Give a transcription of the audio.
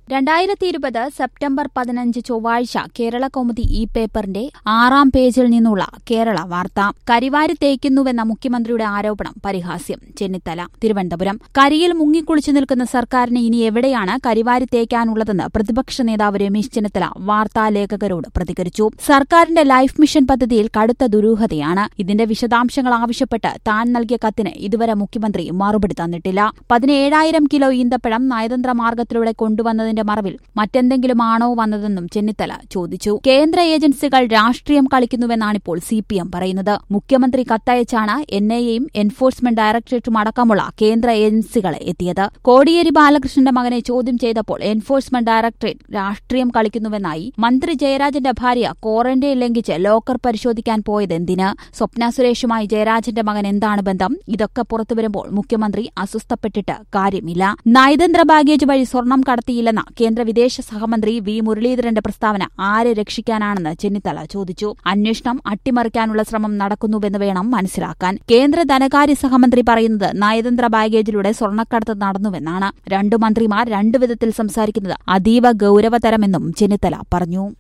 രണ്ടായിരത്തി ഇരുപത് സെപ്റ്റംബർ പതിനഞ്ച് ചൊവ്വാഴ്ച കേരള കൗമുദി ഈ പേപ്പറിന്റെ ആറാം പേജിൽ നിന്നുള്ള കേരള വാർത്ത കരിവാരി തേക്കുന്നുവെന്ന മുഖ്യമന്ത്രിയുടെ ആരോപണം പരിഹാസ്യം ചെന്നിത്തല തിരുവനന്തപുരം കരിയിൽ മുങ്ങിക്കുളിച്ചു നിൽക്കുന്ന സർക്കാരിന് ഇനി എവിടെയാണ് കരിവാരി തേക്കാനുള്ളതെന്ന് പ്രതിപക്ഷ നേതാവ് രമേശ് ചെന്നിത്തല വാർത്താലേഖകരോട് പ്രതികരിച്ചു സർക്കാരിന്റെ ലൈഫ് മിഷൻ പദ്ധതിയിൽ കടുത്ത ദുരൂഹതയാണ് ഇതിന്റെ വിശദാംശങ്ങൾ ആവശ്യപ്പെട്ട് താൻ നൽകിയ കത്തിന് ഇതുവരെ മുഖ്യമന്ത്രി മറുപടി തന്നിട്ടില്ല പതിനേഴായിരം കിലോ ഈന്തപ്പഴം നയതന്ത്ര മാർഗത്തിലൂടെ കൊണ്ടുവന്നതിന്റെ മറവിൽ മറ്റെന്തെങ്കിലുമാണോ വന്നതെന്നും ചെന്നിത്തല ചോദിച്ചു കേന്ദ്ര ഏജൻസികൾ രാഷ്ട്രീയം കളിക്കുന്നുവെന്നാണിപ്പോൾ സി പി എം പറയുന്നത് മുഖ്യമന്ത്രി കത്തയച്ചാണ് എൻ ഐയെയും എൻഫോഴ്സ്മെന്റ് ഡയറക്ടറേറ്റും അടക്കമുള്ള കേന്ദ്ര ഏജൻസികളെ എത്തിയത് കോടിയേരി ബാലകൃഷ്ണന്റെ മകനെ ചോദ്യം ചെയ്തപ്പോൾ എൻഫോഴ്സ്മെന്റ് ഡയറക്ടറേറ്റ് രാഷ്ട്രീയം കളിക്കുന്നുവെന്നായി മന്ത്രി ജയരാജന്റെ ഭാര്യ ക്വാറന്റൈൻ ലംഘിച്ച് ലോക്കർ പരിശോധിക്കാൻ പോയതെന്തിന് സ്വപ്ന സുരേഷുമായി ജയരാജന്റെ മകൻ എന്താണ് ബന്ധം ഇതൊക്കെ പുറത്തുവരുമ്പോൾ മുഖ്യമന്ത്രി അസ്വസ്ഥപ്പെട്ടിട്ട് കാര്യമില്ല നയതന്ത്ര ബാഗേജ് വഴി സ്വർണം കടത്തിയില്ലെന്ന കേന്ദ്ര വിദേശ സഹമന്ത്രി വി മുരളീധരന്റെ പ്രസ്താവന ആരെ രക്ഷിക്കാനാണെന്ന് ചെന്നിത്തല ചോദിച്ചു അന്വേഷണം അട്ടിമറിക്കാനുള്ള ശ്രമം നടക്കുന്നുവെന്ന് വേണം മനസ്സിലാക്കാൻ കേന്ദ്ര ധനകാര്യ സഹമന്ത്രി പറയുന്നത് നയതന്ത്ര ബാഗേജിലൂടെ സ്വർണ്ണക്കടത്ത് നടന്നുവെന്നാണ് രണ്ടു മന്ത്രിമാർ രണ്ടു വിധത്തിൽ സംസാരിക്കുന്നത് അതീവ ഗൌരവതരമെന്നും ചെന്നിത്തല പറഞ്ഞു